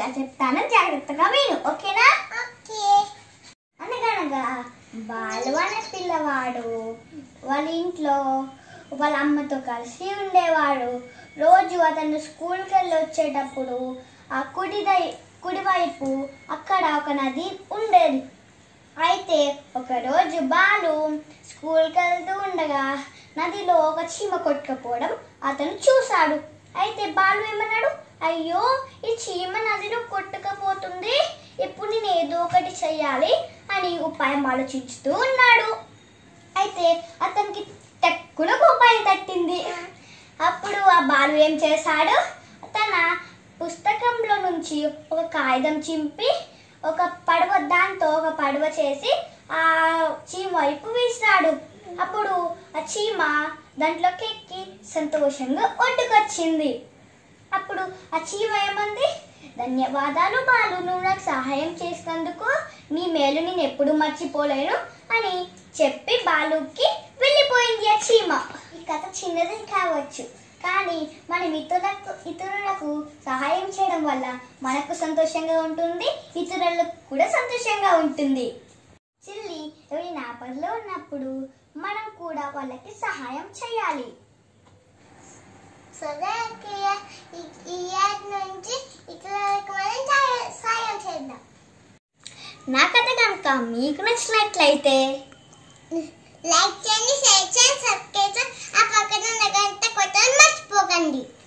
జాగ్రత్తగా చెప్తాను జాగ్రత్తగా విను ఓకేనా ఓకే అనగనగా బాలు అనే పిల్లవాడు వాళ్ళ ఇంట్లో వాళ్ళ అమ్మతో కలిసి ఉండేవాడు రోజు అతను స్కూల్కి వెళ్ళి వచ్చేటప్పుడు ఆ కుడి దై కుడివైపు అక్కడ ఒక నది ఉండేది అయితే ఒకరోజు బాలు స్కూల్కి వెళ్తూ ఉండగా నదిలో ఒక చీమ కొట్టుకుపోవడం అతను చూశాడు అయితే బాలు ఏమన్నాడు అయ్యో ఈ చీమ నదిలో కొట్టుకపోతుంది ఇప్పుడు నేను ఏదో ఒకటి చెయ్యాలి అని ఉపాయం ఆలోచిస్తూ ఉన్నాడు అయితే అతనికి టక్కున ఒక ఉపాయం తట్టింది అప్పుడు ఆ బాలు ఏం చేశాడు తన పుస్తకంలో నుంచి ఒక కాగితం చింపి ఒక పడవ దాంతో ఒక పడవ చేసి ఆ చీమ వైపు వేసాడు అప్పుడు ఆ చీమ దాంట్లోకి ఎక్కి సంతోషంగా ఒడ్డుకొచ్చింది అప్పుడు ఆ చీమ ఏమంది ధన్యవాదాలు బాలు నువ్వు నాకు సహాయం చేసినందుకు నీ మేలు నేను ఎప్పుడు మర్చిపోలేను అని చెప్పి బాలుకి వెళ్ళిపోయింది ఆ చీమ ఈ కథ చిన్నది కావచ్చు కానీ మనం ఇతరులకు ఇతరులకు సహాయం చేయడం వల్ల మనకు సంతోషంగా ఉంటుంది ఇతరులకు కూడా సంతోషంగా ఉంటుంది చిల్లి ఎవరి ఆపదలో ఉన్నప్పుడు మనం కూడా వాళ్ళకి సహాయం చేయాలి సరే అక్కయ్య ఈ- ఈ యాడ్ నుంచి ఇతరులకు మనం సాయ- సాయం చేద్దాం నా కథ కనుక మీకు నచ్చినట్లయితే లైక్ చేయండి షేర్ చేయండి సబ్స్క్రైబ్ చేయండి ఆ పక్కన ఉన్న గంట కొట్టడం మర్చిపోకండి